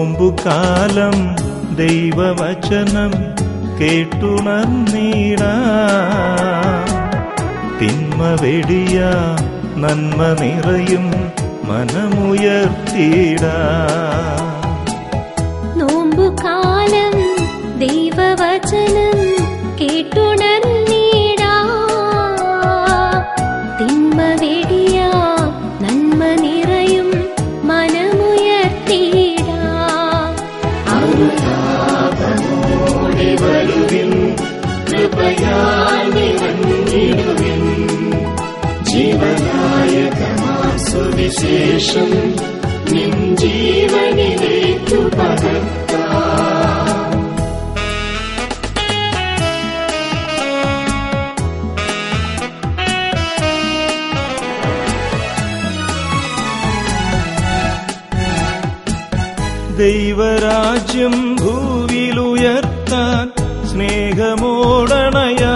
നോമ്പുകാലം ദൈവവചനം കേട്ടുണർന്നീട തിന്മ വെടിയ നന്മ നിറയും മനമുയർത്തിയിട നോമ്പുകാലം ദൈവവചനം കേട്ടുണർന്നീടാ തിന്മ വെടിയ നന്മ നിറയും മനമുയർത്തിയിടാ സുവിശേഷം നിൻ ജീവനിലേക്കു പകർത്താം ദൈവരാജ്യം ഭൂവിലുയർത്താൻ സ്നേഹമോടണയാ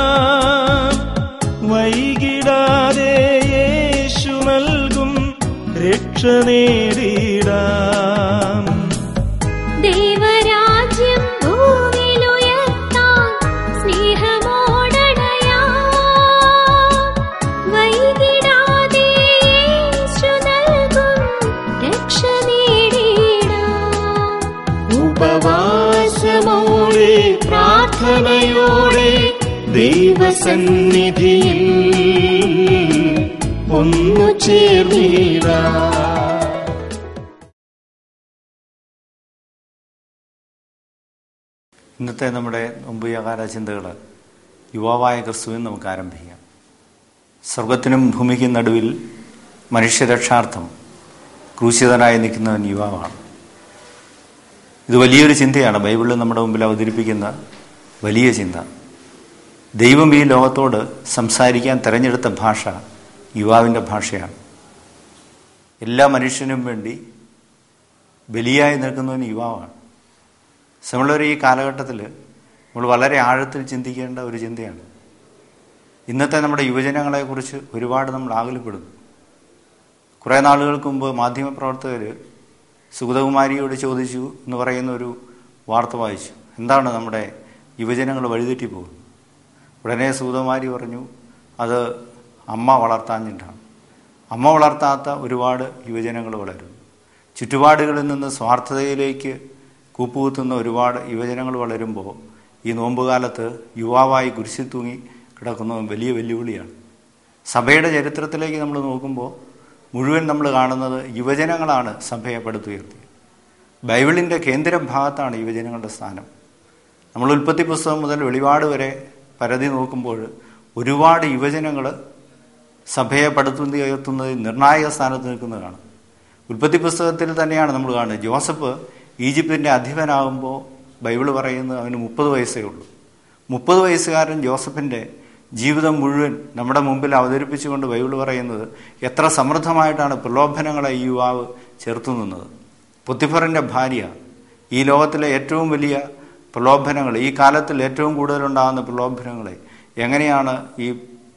വൈകിടാതെ യേശു നൽകും രക്ഷ നേടിടാം ദൈവരാജ്യം ഭൂവിലുയർത്താൻ സ്നേഹമോടണയാ വൈകിടാതെ യേശു നൽകും രക്ഷ നേടിയിടാം ഉപവാസമോടെ പ്രാർത്ഥനയോടെ ദൈവസന്നിധിയിൽ ഒന്നു ചേർന്നിടാം ഇന്നത്തെ നമ്മുടെ മുമ്പുകാല ചിന്തകൾ യുവാവായ ക്രിസ്തുവിൽ നമുക്ക് ആരംഭിക്കാം സ്വർഗത്തിനും ഭൂമിക്കും നടുവിൽ മനുഷ്യരക്ഷാർത്ഥം ക്രൂശിതനായി നിൽക്കുന്നവൻ യുവാവാണ് ഇത് വലിയൊരു ചിന്തയാണ് ബൈബിളിൽ നമ്മുടെ മുമ്പിൽ അവതരിപ്പിക്കുന്ന വലിയ ചിന്ത ദൈവം ഈ ലോകത്തോട് സംസാരിക്കാൻ തിരഞ്ഞെടുത്ത ഭാഷ യുവാവിൻ്റെ ഭാഷയാണ് എല്ലാ മനുഷ്യനും വേണ്ടി ബലിയായി നിൽക്കുന്നവൻ യുവാവാണ് നമ്മളൊരു ഈ കാലഘട്ടത്തിൽ നമ്മൾ വളരെ ആഴത്തിൽ ചിന്തിക്കേണ്ട ഒരു ചിന്തയാണ് ഇന്നത്തെ നമ്മുടെ യുവജനങ്ങളെക്കുറിച്ച് ഒരുപാട് നമ്മൾ ആകുലപ്പെടുന്നു കുറേ നാളുകൾക്ക് മുമ്പ് മാധ്യമപ്രവർത്തകർ സുഗതകുമാരിയോട് ചോദിച്ചു എന്ന് പറയുന്ന ഒരു വാർത്ത വായിച്ചു എന്താണ് നമ്മുടെ യുവജനങ്ങൾ വഴിതെറ്റി പോകുന്നത് ഉടനെ സുഗതകുമാരി പറഞ്ഞു അത് അമ്മ വളർത്താഞ്ഞിട്ടാണ് അമ്മ വളർത്താത്ത ഒരുപാട് യുവജനങ്ങൾ വളരുന്നു ചുറ്റുപാടുകളിൽ നിന്ന് സ്വാർത്ഥതയിലേക്ക് കൂപ്പുകുത്തുന്ന ഒരുപാട് യുവജനങ്ങൾ വളരുമ്പോൾ ഈ നോമ്പുകാലത്ത് യുവാവായി കുരിശിൽ തൂങ്ങി കിടക്കുന്ന വലിയ വെല്ലുവിളിയാണ് സഭയുടെ ചരിത്രത്തിലേക്ക് നമ്മൾ നോക്കുമ്പോൾ മുഴുവൻ നമ്മൾ കാണുന്നത് യുവജനങ്ങളാണ് സഭയെ പടുത്തുയർത്തിയത് ബൈബിളിൻ്റെ കേന്ദ്ര ഭാഗത്താണ് യുവജനങ്ങളുടെ സ്ഥാനം നമ്മൾ ഉൽപ്പത്തി പുസ്തകം മുതൽ വെളിപാട് വരെ പരതി നോക്കുമ്പോൾ ഒരുപാട് യുവജനങ്ങൾ സഭയെ പടുത്തുയർത്തുന്നതിൽ നിർണായക സ്ഥാനത്ത് നിൽക്കുന്നതാണ് ഉൽപ്പത്തി പുസ്തകത്തിൽ തന്നെയാണ് നമ്മൾ കാണുന്നത് ജോസഫ് ഈജിപ്തിൻ്റെ അധിപനാകുമ്പോൾ ബൈബിൾ പറയുന്നത് അവന് മുപ്പത് വയസ്സേ ഉള്ളൂ മുപ്പത് വയസ്സുകാരൻ ജോസഫിൻ്റെ ജീവിതം മുഴുവൻ നമ്മുടെ മുമ്പിൽ അവതരിപ്പിച്ചുകൊണ്ട് ബൈബിൾ പറയുന്നത് എത്ര സമൃദ്ധമായിട്ടാണ് പ്രലോഭനങ്ങളെ ഈ യുവാവ് ചേർത്തു നിന്നത് പൊത്തിഫറിൻ്റെ ഭാര്യ ഈ ലോകത്തിലെ ഏറ്റവും വലിയ പ്രലോഭനങ്ങൾ ഈ കാലത്തിൽ ഏറ്റവും കൂടുതലുണ്ടാകുന്ന പ്രലോഭനങ്ങളെ എങ്ങനെയാണ് ഈ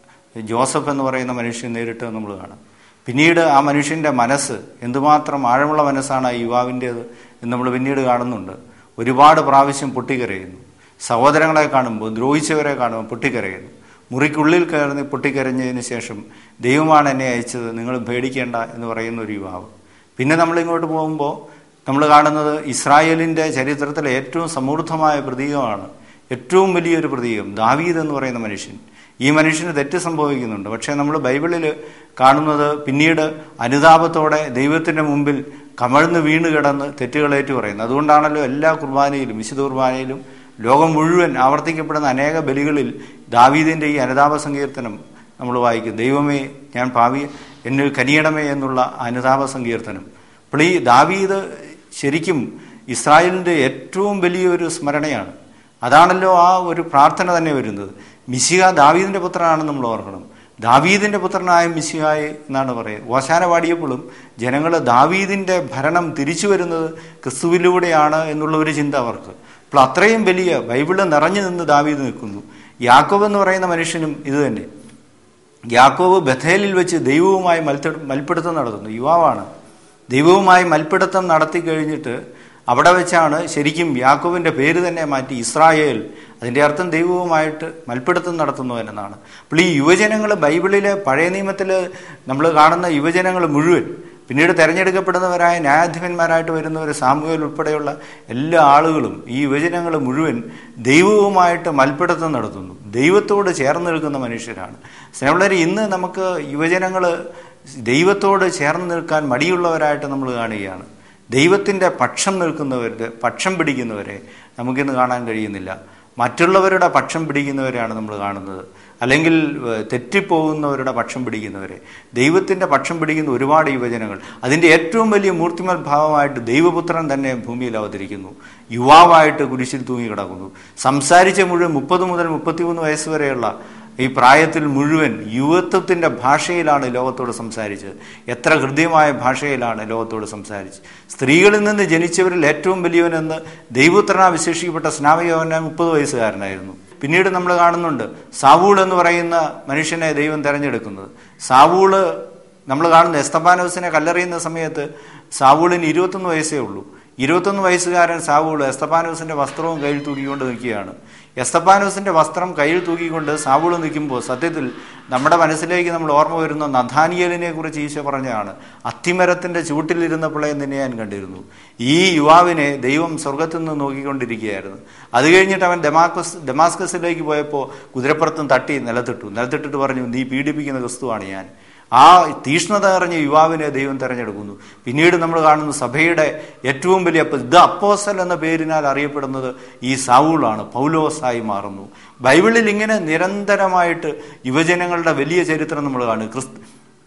ജോസഫ് എന്ന് പറയുന്ന മനുഷ്യൻ നേരിട്ട് നമ്മൾ കാണാം പിന്നീട് ആ മനുഷ്യൻ്റെ മനസ്സ് എന്തുമാത്രം ആഴമുള്ള മനസ്സാണ് ആ യുവാവിൻ്റേത് എന്ന് നമ്മൾ പിന്നീട് കാണുന്നുണ്ട് ഒരുപാട് പ്രാവശ്യം പൊട്ടിക്കരയുന്നു സഹോദരങ്ങളെ കാണുമ്പോൾ ദ്രോഹിച്ചവരെ കാണുമ്പോൾ പൊട്ടിക്കരയുന്നു മുറിക്കുള്ളിൽ കയറി പൊട്ടിക്കരഞ്ഞതിന് ശേഷം ദൈവമാണ് എന്നെ അയച്ചത് നിങ്ങൾ പേടിക്കേണ്ട എന്ന് പറയുന്ന ഒരു യുവാവ് പിന്നെ നമ്മളിങ്ങോട്ട് പോകുമ്പോൾ നമ്മൾ കാണുന്നത് ഇസ്രായേലിൻ്റെ ചരിത്രത്തിലെ ഏറ്റവും സമൃദ്ധമായ പ്രതീകമാണ് ഏറ്റവും വലിയൊരു പ്രതീകം ദാവീദ് എന്ന് പറയുന്ന മനുഷ്യൻ ഈ മനുഷ്യന് തെറ്റ് സംഭവിക്കുന്നുണ്ട് പക്ഷേ നമ്മൾ ബൈബിളിൽ കാണുന്നത് പിന്നീട് അനുതാപത്തോടെ ദൈവത്തിൻ്റെ മുമ്പിൽ കമഴ്ന്ന് വീണ് കിടന്ന് തെറ്റുകളേറ്റു പറയുന്നത് അതുകൊണ്ടാണല്ലോ എല്ലാ കുർബാനയിലും വിശുദ്ധ കുർബാനയിലും ലോകം മുഴുവൻ ആവർത്തിക്കപ്പെടുന്ന അനേക ബലികളിൽ ദാവീദിൻ്റെ ഈ അനുതാപ സങ്കീർത്തനം നമ്മൾ വായിക്കും ദൈവമേ ഞാൻ ഭാവി എന്നിൽ കനിയണമേ എന്നുള്ള അനുതാപ സങ്കീർത്തനം അപ്പോൾ ഈ ദാവീദ് ശരിക്കും ഇസ്രായേലിൻ്റെ ഏറ്റവും വലിയൊരു സ്മരണയാണ് അതാണല്ലോ ആ ഒരു പ്രാർത്ഥന തന്നെ വരുന്നത് മിശിഹ ദാവീദിൻ്റെ പുത്രനാണെന്ന് നമ്മൾ ഓർക്കണം ദാവീദിൻ്റെ പുത്രനായ മിശിഹായെ എന്നാണ് പറയുന്നത് ഓശാന പാടിയപ്പോഴും ജനങ്ങൾ ദാവീദിൻ്റെ ഭരണം തിരിച്ചു വരുന്നത് ക്രിസ്തുവിലൂടെയാണ് എന്നുള്ള ഒരു ചിന്ത അവർക്ക് അപ്പോൾ അത്രയും വലിയ ബൈബിള് നിറഞ്ഞു നിന്ന് ദാവീദ് നിൽക്കുന്നു യാക്കോബ് എന്ന് പറയുന്ന മനുഷ്യനും ഇത് തന്നെ യാക്കോബ് ബഥേലിൽ വെച്ച് ദൈവവുമായി മത്സ മൽപ്പിടുത്തം നടത്തുന്നു യുവാവാണ് ദൈവവുമായി മൽപ്പിടുത്തം നടത്തി കഴിഞ്ഞിട്ട് അവിടെ വെച്ചാണ് ശരിക്കും യാക്കോവിൻ്റെ പേര് തന്നെ മാറ്റി ഇസ്രായേൽ അതിൻ്റെ അർത്ഥം ദൈവവുമായിട്ട് മൽപ്പിടുത്തം നടത്തുന്നവൻ എന്നാണ് അപ്പോൾ ഈ യുവജനങ്ങൾ ബൈബിളിലെ പഴയ നിയമത്തിൽ നമ്മൾ കാണുന്ന യുവജനങ്ങൾ മുഴുവൻ പിന്നീട് തെരഞ്ഞെടുക്കപ്പെടുന്നവരായ ന്യായാധിപന്മാരായിട്ട് വരുന്നവർ സാമൂഹ്യ ഉൾപ്പെടെയുള്ള എല്ലാ ആളുകളും ഈ യുവജനങ്ങൾ മുഴുവൻ ദൈവവുമായിട്ട് മൽപ്പിടുത്തം നടത്തുന്നു ദൈവത്തോട് ചേർന്ന് നിൽക്കുന്ന മനുഷ്യരാണ് സ്നേഹമുള്ളവർ ഇന്ന് നമുക്ക് യുവജനങ്ങൾ ദൈവത്തോട് ചേർന്ന് നിൽക്കാൻ മടിയുള്ളവരായിട്ട് നമ്മൾ കാണുകയാണ് ദൈവത്തിൻ്റെ പക്ഷം നിൽക്കുന്നവരുടെ പക്ഷം പിടിക്കുന്നവരെ നമുക്കിന്ന് കാണാൻ കഴിയുന്നില്ല മറ്റുള്ളവരുടെ പക്ഷം പിടിക്കുന്നവരെയാണ് നമ്മൾ കാണുന്നത് അല്ലെങ്കിൽ ഏഹ്, തെറ്റിപ്പോകുന്നവരുടെ പക്ഷം പിടിക്കുന്നവരെ ദൈവത്തിൻ്റെ പക്ഷം പിടിക്കുന്ന ഒരുപാട് യുവജനങ്ങൾ അതിൻ്റെ ഏറ്റവും വലിയ മൂർത്തിമൽ ഭാവമായിട്ട് ദൈവപുത്രൻ തന്നെ ഭൂമിയിൽ അവതരിക്കുന്നു യുവാവായിട്ട് കുരിശിൽ തൂങ്ങി കിടക്കുന്നു സംസാരിച്ച മുഴുവൻ മുപ്പത് മുതൽ മുപ്പത്തിമൂന്ന് വയസ്സ് വരെയുള്ള ഈ പ്രായത്തിൽ മുഴുവൻ യുവത്വത്തിൻ്റെ ഭാഷയിലാണ് ലോകത്തോട് സംസാരിച്ചത് എത്ര ഹൃദ്യമായ ഭാഷയിലാണ് ലോകത്തോട് സംസാരിച്ചത് സ്ത്രീകളിൽ നിന്ന് ജനിച്ചവരിൽ ഏറ്റവും വലിയവനെന്ന് ദൈവപുത്രനാ വിശേഷിക്കപ്പെട്ട സ്നാവയോഹന മുപ്പത് വയസ്സുകാരനായിരുന്നു പിന്നീട് നമ്മൾ കാണുന്നുണ്ട് സാവൂൾ എന്ന് പറയുന്ന മനുഷ്യനെ ദൈവം തിരഞ്ഞെടുക്കുന്നത് സാവൂള് നമ്മൾ കാണുന്ന എസ്തപാനോസിനെ കല്ലെറിയുന്ന സമയത്ത് സാവൂളിന് ഇരുപത്തൊന്ന് വയസ്സേ ഉള്ളൂ ഇരുപത്തൊന്ന് വയസ്സുകാരൻ സാവൂൾ എസ്തപാനോസിന്റെ വസ്ത്രവും കയ്യിൽ തൂക്കിക്കൊണ്ട് നിൽക്കുകയാണ് എസ്തപാനോസിന്റെ വസ്ത്രം കയ്യിൽ തൂക്കിക്കൊണ്ട് സാവൂൾ നിൽക്കുമ്പോൾ സത്യത്തിൽ നമ്മുടെ മനസ്സിലേക്ക് നമ്മൾ ഓർമ്മ വരുന്ന നഥാനിയലിനെ കുറിച്ച് ഈശോ പറഞ്ഞതാണ് അത്തിമരത്തിന്റെ ചൂട്ടിലിരുന്നപ്പോഴേ നിന്നെ ഞാൻ കണ്ടിരുന്നു ഈ യുവാവിനെ ദൈവം സ്വർഗത്തിൽ നിന്ന് നോക്കിക്കൊണ്ടിരിക്കുകയായിരുന്നു അത് കഴിഞ്ഞിട്ട് അവൻ ഡെമാക്കസ് ഡെമാസ്കസിലേക്ക് പോയപ്പോൾ കുതിരപ്പുറത്തും തട്ടി നിലത്തിട്ടു നിലത്തിട്ടിട്ട് പറഞ്ഞു നീ പീഡിപ്പിക്കുന്ന ക്രിസ്തുവാണ് ഞാൻ ആ തീഷ്ണത നിറഞ്ഞ യുവാവിനെ ദൈവം തെരഞ്ഞെടുക്കുന്നു പിന്നീട് നമ്മൾ കാണുന്നു സഭയുടെ ഏറ്റവും വലിയ അപ്പ- ഇത് അപ്പോസൽ എന്ന പേരിനാൽ അറിയപ്പെടുന്നത് ഈ സാവൂളാണ് പൗലോസായി മാറുന്നു ബൈബിളിൽ ഇങ്ങനെ നിരന്തരമായിട്ട് യുവജനങ്ങളുടെ വലിയ ചരിത്രം നമ്മൾ കാണും ക്രിസ്തു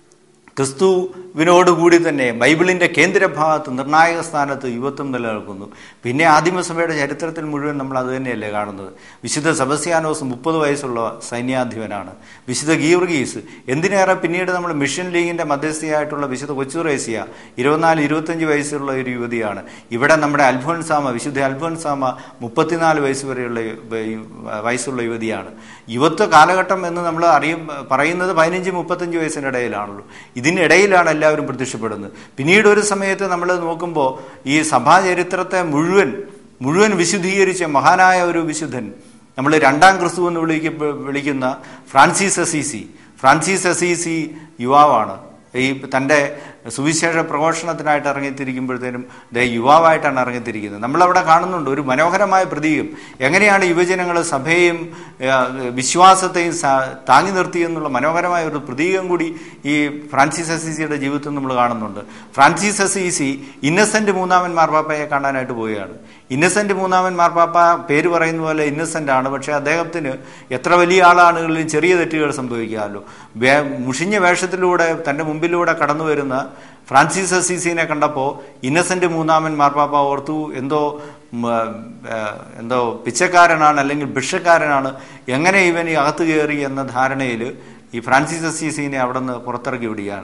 ക്രിസ്തുവിനോടുകൂടി തന്നെ ബൈബിളിന്റെ കേന്ദ്രഭാഗത്ത് നിർണായക സ്ഥാനത്ത് യുവത്വം നിലനിൽക്കുന്നു പിന്നെ ആദിമസഭയുടെ ചരിത്രത്തിൽ മുഴുവൻ നമ്മൾ അത് തന്നെയല്ലേ കാണുന്നത് വിശുദ്ധ സെബസ്യാനോസ് മുപ്പത് വയസ്സുള്ള സൈന്യാധിപനാണ് വിശുദ്ധ ഗീവർഗീസ് എന്തിനേറെ പിന്നീട് നമ്മൾ മിഷൻ ലീഗിന്റെ മധ്യസ്ഥയായിട്ടുള്ള വിശുദ്ധ കൊച്ചുറേസ്യ ഇരുപത്തിനാല് ഇരുപത്തഞ്ച് വയസ്സുള്ള ഒരു യുവതിയാണ് ഇവിടെ നമ്മുടെ അൽഫോൻസാമ വിശുദ്ധ അൽഫോൻസാമ മുപ്പത്തിനാല് വയസ്സ് വരെയുള്ള യു- വയസ്സുള്ള യുവതിയാണ് യുവത്വ കാലഘട്ടം എന്ന് നമ്മൾ അറിയും പറയുന്നത് പതിനഞ്ച് മുപ്പത്തഞ്ച് വയസ്സിൻ്റെ ഇടയിലാണല്ലോ ഇതിനിടയിലാണ് എല്ലാവരും പ്രത്യക്ഷപ്പെടുന്നത് പിന്നീട് ഒരു സമയത്ത് നമ്മൾ നോക്കുമ്പോൾ ഈ സഭാചരിത്രത്തെ മുഴുവൻ മുഴുവൻ വിശുദ്ധീകരിച്ച മഹാനായ ഒരു വിശുദ്ധൻ നമ്മൾ രണ്ടാം ക്രിസ്തു എന്ന് വിളിക്ക വിളിക്കുന്ന ഫ്രാൻസിസ് അസീസി ഫ്രാൻസിസ് അസീസി യുവാവാണ് ഈ തൻ്റെ സുവിശേഷ പ്രഘോഷണത്തിനായിട്ട് ഇറങ്ങിത്തിരിക്കുമ്പോഴത്തേനും ദേ യുവാവായിട്ടാണ് ഇറങ്ങിത്തിരിക്കുന്നത് നമ്മളവിടെ കാണുന്നുണ്ട് ഒരു മനോഹരമായ പ്രതീകം എങ്ങനെയാണ് യുവജനങ്ങൾ സഭയെയും ആ, വിശ്വാസത്തെയും സ- താങ്ങി നിർത്തി എന്നുള്ള മനോഹരമായ ഒരു പ്രതീകം കൂടി ഈ ഫ്രാൻസിസ് അസീസിയുടെ ജീവിതത്തിൽ നമ്മൾ കാണുന്നുണ്ട് ഫ്രാൻസിസ് അസീസി ഇന്നസെന്റ് മൂന്നാമൻ മാർപ്പാപ്പയെ കാണാനായിട്ട് പോവുകയാണ് ഇന്നസെന്റ് മൂന്നാമൻ മാർപ്പാപ്പ പേര് പറയുന്ന പോലെ ഇന്നസെന്റ് ആണ് പക്ഷെ അദ്ദേഹത്തിന് എത്ര വലിയ ആളാണെങ്കിലും ചെറിയ തെറ്റുകൾ സംഭവിക്കാമല്ലോ വേ- മുഷിഞ്ഞ വേഷത്തിലൂടെ തന്റെ മുമ്പിലൂടെ കടന്നു വരുന്ന ഫ്രാൻസിസ് അസീസിനെ കണ്ടപ്പോൾ ഇന്നസെന്റ് മൂന്നാമൻ മാർപ്പാപ്പ ഓർത്തു എന്തോ ഉം, ആ, എന്തോ പിച്ചക്കാരനാണ് അല്ലെങ്കിൽ ഭിക്ഷക്കാരനാണ് എങ്ങനെ ഇവൻ ഈ അകത്ത് കയറി എന്ന ധാരണയിൽ ഈ ഫ്രാൻസിസ് അസീസിനെ അവിടെ നിന്ന് പുറത്തിറക്കി വിടുകയാണ്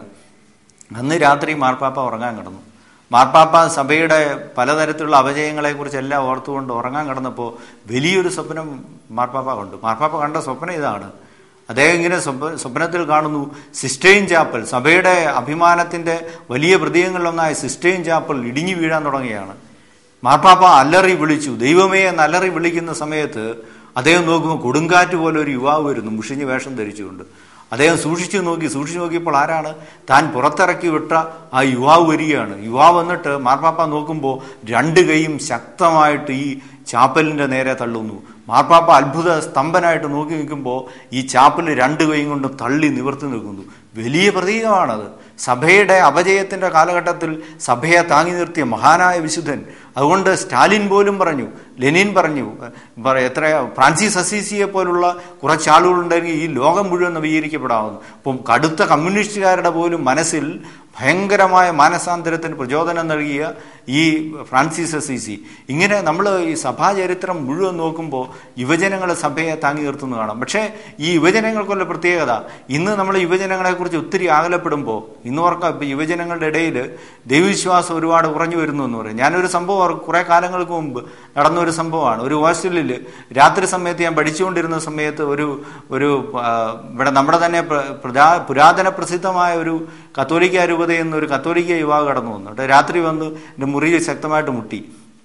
അന്ന് രാത്രി മാർപ്പാപ്പ ഉറങ്ങാൻ കിടന്നു മാർപ്പാപ്പ സഭയുടെ പലതരത്തിലുള്ള അപജയങ്ങളെക്കുറിച്ച് എല്ലാം ഓർത്തുകൊണ്ട് ഉറങ്ങാൻ കിടന്നപ്പോൾ വലിയൊരു സ്വപ്നം മാർപ്പാപ്പ കണ്ടു മാർപ്പാപ്പ കണ്ട സ്വപ്നം ഇതാണ് അദ്ദേഹം ഇങ്ങനെ സ്വപ്ന സ്വപ്നത്തിൽ കാണുന്നു സിസ്റ്റൈൻ ചാപ്പൽ സഭയുടെ അഭിമാനത്തിന്റെ വലിയ പ്രതീകങ്ങളിലൊന്നായ സിസ്റ്റൈൻ ചാപ്പൽ ഇടിഞ്ഞു വീഴാൻ തുടങ്ങുകയാണ് മാർപ്പാപ്പ അലറി വിളിച്ചു ദൈവമേ എന്ന് അലറി വിളിക്കുന്ന സമയത്ത് അദ്ദേഹം നോക്കുമ്പോൾ കൊടുങ്കാറ്റ് പോലെ ഒരു യുവാവ് വരുന്നു മുഷിഞ്ഞ് വേഷം ധരിച്ചുകൊണ്ട് അദ്ദേഹം സൂക്ഷിച്ചു നോക്കി സൂക്ഷിച്ചു നോക്കിയപ്പോൾ ആരാണ് താൻ പുറത്തിറക്കി വിട്ട ആ യുവാവ് വരികയാണ് യുവാവ് വന്നിട്ട് മാർപ്പാപ്പ നോക്കുമ്പോൾ രണ്ട് കൈയും ശക്തമായിട്ട് ഈ ചാപ്പലിന്റെ നേരെ തള്ളുന്നു മാർപ്പാപ്പ അത്ഭുത സ്തംഭനായിട്ട് നോക്കി നിൽക്കുമ്പോൾ ഈ ചാപ്പൽ രണ്ട് കൈയും കൊണ്ട് തള്ളി നിവർത്തി നിൽക്കുന്നു വലിയ പ്രതീകമാണത് സഭയുടെ അപജയത്തിന്റെ കാലഘട്ടത്തിൽ സഭയെ താങ്ങി നിർത്തിയ മഹാനായ വിശുദ്ധൻ അതുകൊണ്ട് സ്റ്റാലിൻ പോലും പറഞ്ഞു ലെനിൻ പറഞ്ഞു പറ- എത്ര ഫ്രാൻസിസ് അസീസിയെ പോലുള്ള കുറച്ച് ആളുകളുണ്ടെങ്കിൽ ഈ ലോകം മുഴുവൻ നവീകരിക്കപ്പെടാവുന്നു അപ്പം കടുത്ത കമ്മ്യൂണിസ്റ്റുകാരുടെ പോലും മനസ്സിൽ ഭയങ്കരമായ മാനസാന്തരത്തിന് പ്രചോദനം നൽകിയ ഈ ഫ്രാൻസിസ് അസീസി ഇങ്ങനെ നമ്മൾ ഈ സഭാചരിത്രം മുഴുവൻ നോക്കുമ്പോൾ യുവജനങ്ങൾ സഭയെ താങ്ങി നിർത്തുന്ന കാണാം പക്ഷേ ഈ യുവജനങ്ങൾക്കുള്ള പ്രത്യേകത ഇന്ന് നമ്മൾ യുവജനങ്ങളെക്കുറിച്ച് ഒത്തിരി ആകലപ്പെടുമ്പോൾ ഇന്ന് ഓർക്കാം ഇപ്പം യുവജനങ്ങളുടെ ഇടയിൽ ദൈവവിശ്വാസം ഒരുപാട് കുറഞ്ഞു വരുന്നു എന്ന് പറയും ഞാനൊരു സംഭവം ഓർ- കുറേ കാലങ്ങൾക്ക് മുമ്പ് നടന്ന ഒരു സംഭവമാണ് ഒരു ഹോസ്റ്റലിൽ രാത്രി സമയത്ത് ഞാൻ പഠിച്ചുകൊണ്ടിരുന്ന സമയത്ത് ഒരു ഒരു ആ, ഇവിടെ നമ്മുടെ തന്നെ പ്ര- പ്രധാ- പുരാതന പ്രസിദ്ധമായ ഒരു കത്തോലിക്ക രൂപതയിൽ നിന്ന് ഒരു കത്തോലിക്ക യുവാവ് കടന്നു വന്നു എന്നിട്ട് രാത്രി വന്ന് എൻ്റെ മുറിയിൽ ശക്തമായിട്ട് മുട്ടി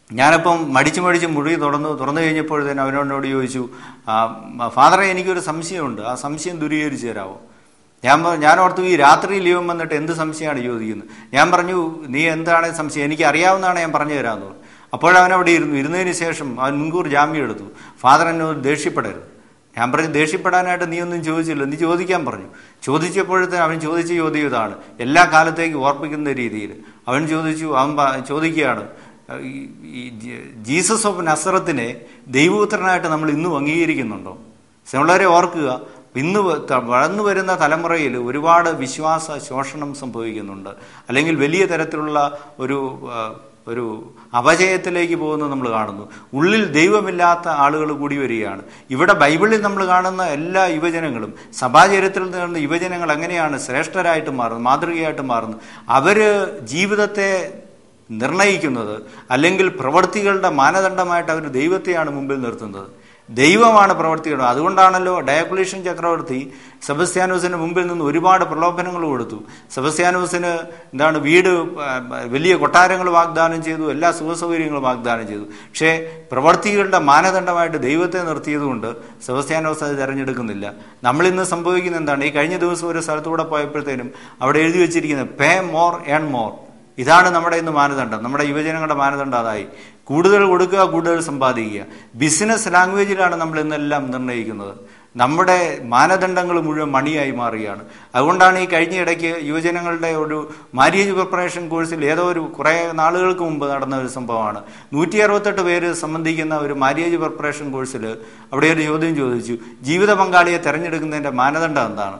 ഞാനപ്പം മടിച്ച് മടിച്ച് മുറി തുറന്നു തുറന്നു കഴിഞ്ഞപ്പോഴത്തേനും അവനോട് ചോദിച്ചു "ആ, ഫാദറെ എനിക്കൊരു സംശയമുണ്ട് ആ സംശയം ദൂരീകരിച്ച് തരാമോ ഞാൻ പ- ഞാൻ ഓർത്തു ഈ രാത്രി ലീവം വന്നിട്ട് എന്ത് സംശയമാണ് ചോദിക്കുന്നത് ഞാൻ പറഞ്ഞു നീ എന്താണ് സംശയം എനിക്ക് അറിയാവുന്നതാണ് ഞാൻ പറഞ്ഞു തരാമെന്ന് പറഞ്ഞു അപ്പോഴവൻ അവിടെ ഇരുന്നു ഇരുന്നതിന് ശേഷം അവൻ മുൻകൂർ ജാമ്യം എടുത്തു ഫാദർ എന്നോട് ദേഷ്യപ്പെടരുത് ഞാൻ പറഞ്ഞു ദേഷ്യപ്പെടാനായിട്ട് നീ ഒന്നും ചോദിച്ചില്ല നീ ചോദിക്കാൻ പറഞ്ഞു ചോദിച്ചപ്പോഴത്തേന് അവൻ ചോദിച്ച ചോദ്യം ഇതാണ് എല്ലാ കാലത്തേക്കും ഓർപ്പിക്കുന്ന രീതിയിൽ അവൻ ചോദിച്ചു അവൻ പ- ചോദിക്കുകയാണ് ഈ- ഈ ജ- ജീസസ് ഓഫ് നസറത്തിനെ ദൈവപുത്രനായിട്ട് നമ്മൾ ഇന്നും അംഗീകരിക്കുന്നുണ്ടോ വളരെ ഓർക്കുക ഇന്ന് വ- ത- വളർന്നു വരുന്ന തലമുറയിൽ ഒരുപാട് വിശ്വാസ ശോഷണം സംഭവിക്കുന്നുണ്ട് അല്ലെങ്കിൽ വലിയ തരത്തിലുള്ള ഒരു ആ, ഒരു അപജയത്തിലേക്ക് പോകുന്നത് നമ്മൾ കാണുന്നു ഉള്ളിൽ ദൈവമില്ലാത്ത ആളുകൾ കൂടി വരികയാണ് ഇവിടെ ബൈബിളിൽ നമ്മൾ കാണുന്ന എല്ലാ യുവജനങ്ങളും സഭാചരിത്രത്തിൽ നിന്ന് യുവജനങ്ങൾ എങ്ങനെയാണ് ശ്രേഷ്ഠരായിട്ട് മാറുന്നത് മാതൃകയായിട്ട് മാറുന്നത് അവര് ജീവിതത്തെ നിർണയിക്കുന്നത് അല്ലെങ്കിൽ പ്രവൃത്തികളുടെ മാനദണ്ഡമായിട്ട് അവർ ദൈവത്തെയാണ് മുമ്പിൽ നിർത്തുന്നത് ദൈവമാണ് പ്രവർത്തികൾ അതുകൊണ്ടാണല്ലോ ഡയക്കുലേഷൻ ചക്രവർത്തി സെബസ്ത്യാനോസിന് മുമ്പിൽ നിന്ന് ഒരുപാട് പ്രലോഭനങ്ങൾ കൊടുത്തു സെബസ്ത്യാനോസിന് എന്താണ് വീട് ആ, വലിയ കൊട്ടാരങ്ങൾ വാഗ്ദാനം ചെയ്തു എല്ലാ സുഖസൗകര്യങ്ങളും വാഗ്ദാനം ചെയ്തു പക്ഷേ പ്രവർത്തികളുടെ മാനദണ്ഡമായിട്ട് ദൈവത്തെ നിർത്തിയതുകൊണ്ട് സെബസ്ത്യാനോസ് അത് തിരഞ്ഞെടുക്കുന്നില്ല നമ്മളിന്ന് സംഭവിക്കുന്ന എന്താണ് ഈ കഴിഞ്ഞ ദിവസം ഒരു സ്ഥലത്തൂടെ പോയപ്പോഴത്തേനും അവിടെ എഴുതി വെച്ചിരിക്കുന്നത് പേ മോർ ഏൺ മോർ ഇതാണ് നമ്മുടെ ഇന്ന് മാനദണ്ഡം നമ്മുടെ യുവജനങ്ങളുടെ മാനദണ്ഡം അതായി കൂടുതൽ കൊടുക്കുക കൂടുതൽ സമ്പാദിക്കുക ബിസിനസ് ലാംഗ്വേജിലാണ് നമ്മൾ ഇന്നെല്ലാം നിർണ്ണയിക്കുന്നത് നമ്മുടെ മാനദണ്ഡങ്ങൾ മുഴുവൻ മണിയായി മാറുകയാണ് അതുകൊണ്ടാണ് ഈ കഴിഞ്ഞ ഇടയ്ക്ക് യുവജനങ്ങളുടെ ഒരു മാര്യേജ് പ്രിപ്പറേഷൻ കോഴ്സിൽ ഏതോ ഒരു കുറേ നാളുകൾക്ക് മുമ്പ് നടന്ന ഒരു സംഭവമാണ് നൂറ്റി അറുപത്തെട്ട് പേര് സംബന്ധിക്കുന്ന ഒരു മാര്യേജ് പ്രിപ്പറേഷൻ കോഴ്സിൽ അവിടെ ഒരു ചോദ്യം ചോദിച്ചു ജീവിത പങ്കാളിയെ തിരഞ്ഞെടുക്കുന്നതിൻ്റെ മാനദണ്ഡം എന്താണ്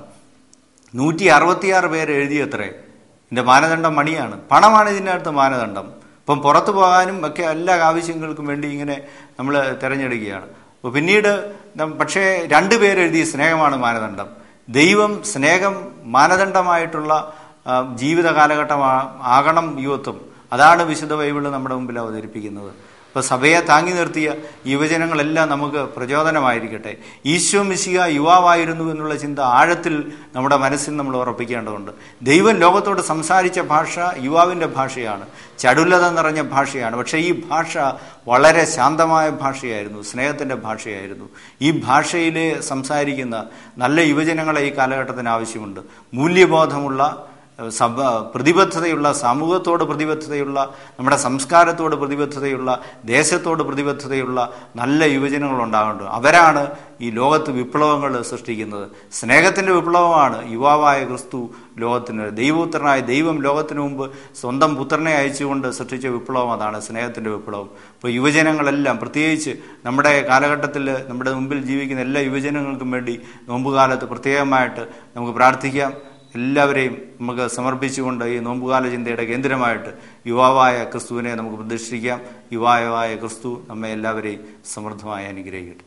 നൂറ്റി അറുപത്തിയാറ് പേര് എഴുതിയത്രേ ഇതിന്റെ മാനദണ്ഡം മണിയാണ് പണമാണ് ഇതിൻ്റെ അടുത്ത് മാനദണ്ഡം ഇപ്പം പുറത്തു പോകാനും ഒക്കെ എല്ലാ ആവശ്യങ്ങൾക്കും വേണ്ടി ഇങ്ങനെ നമ്മൾ തിരഞ്ഞെടുക്കുകയാണ് അപ്പോൾ പിന്നീട് നം- പക്ഷേ രണ്ടു പേരെഴുതിയ സ്നേഹമാണ് മാനദണ്ഡം ദൈവം സ്നേഹം മാനദണ്ഡമായിട്ടുള്ള ആ, ജീവിത കാലഘട്ടം ആ- ആകണം യുവത്വം അതാണ് വിശുദ്ധ ബൈബിള് നമ്മുടെ മുമ്പിൽ അവതരിപ്പിക്കുന്നത് ഇപ്പൊ സഭയെ താങ്ങി നിർത്തിയ യുവജനങ്ങളെല്ലാം നമുക്ക് പ്രചോദനമായിരിക്കട്ടെ ഈശോ മിശിക യുവാവായിരുന്നു എന്നുള്ള ചിന്ത ആഴത്തിൽ നമ്മുടെ മനസ്സിൽ നമ്മൾ ഉറപ്പിക്കേണ്ടതുണ്ട് ദൈവം ലോകത്തോട് സംസാരിച്ച ഭാഷ യുവാവിൻ്റെ ഭാഷയാണ് ചടുലത നിറഞ്ഞ ഭാഷയാണ് പക്ഷേ ഈ ഭാഷ വളരെ ശാന്തമായ ഭാഷയായിരുന്നു സ്നേഹത്തിൻ്റെ ഭാഷയായിരുന്നു ഈ ഭാഷയിൽ സംസാരിക്കുന്ന നല്ല യുവജനങ്ങളെ ഈ കാലഘട്ടത്തിന് ആവശ്യമുണ്ട് മൂല്യബോധമുള്ള സഭ പ്രതിബദ്ധതയുള്ള സമൂഹത്തോട് പ്രതിബദ്ധതയുള്ള നമ്മുടെ സംസ്കാരത്തോട് പ്രതിബദ്ധതയുള്ള ദേശത്തോട് പ്രതിബദ്ധതയുള്ള നല്ല യുവജനങ്ങൾ ഉണ്ടാകേണ്ടത് അവരാണ് ഈ ലോകത്ത് വിപ്ലവങ്ങൾ സൃഷ്ടിക്കുന്നത് സ്നേഹത്തിൻ്റെ വിപ്ലവമാണ് യുവാവായ ക്രിസ്തു ലോകത്തിന് ദൈവപുത്രനായ ദൈവം ലോകത്തിന് മുമ്പ് സ്വന്തം പുത്രനെ അയച്ചുകൊണ്ട് സൃഷ്ടിച്ച വിപ്ലവം അതാണ് സ്നേഹത്തിൻ്റെ വിപ്ലവം ഇപ്പോൾ യുവജനങ്ങളെല്ലാം പ്രത്യേകിച്ച് നമ്മുടെ കാലഘട്ടത്തിൽ നമ്മുടെ മുമ്പിൽ ജീവിക്കുന്ന എല്ലാ യുവജനങ്ങൾക്കും വേണ്ടി നോമ്പുകാലത്ത് പ്രത്യേകമായിട്ട് നമുക്ക് പ്രാർത്ഥിക്കാം എല്ലാവരെയും നമുക്ക് സമർപ്പിച്ചുകൊണ്ട് ഈ നോമ്പുകാല ചിന്തയുടെ കേന്ദ്രമായിട്ട് യുവാവായ ക്രിസ്തുവിനെ നമുക്ക് പ്രതിഷ്ഠിക്കാം യുവാവായ ക്രിസ്തു നമ്മെ എല്ലാവരെയും സമൃദ്ധമായി അനുഗ്രഹിക്കട്ടെ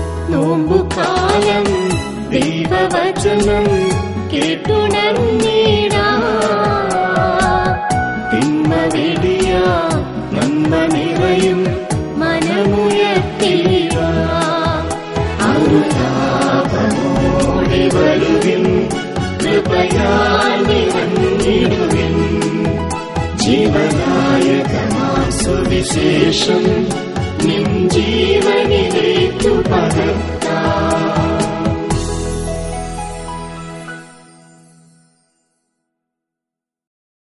നോമ്പുകാലം ദൈവവചനം കേട്ടുണർന്നീടാ തിന്മ വെടിയ നന്മ നിറയും മനമുയർത്തിയിടാ അനുതാപമോടെ വരുവിൻ കൃപയാൽ നിറഞ്ഞിടുവിൻ ജീവനായകമാം സുവിശേഷം നിൻ ജീവനിലേക്കു പകർത്തി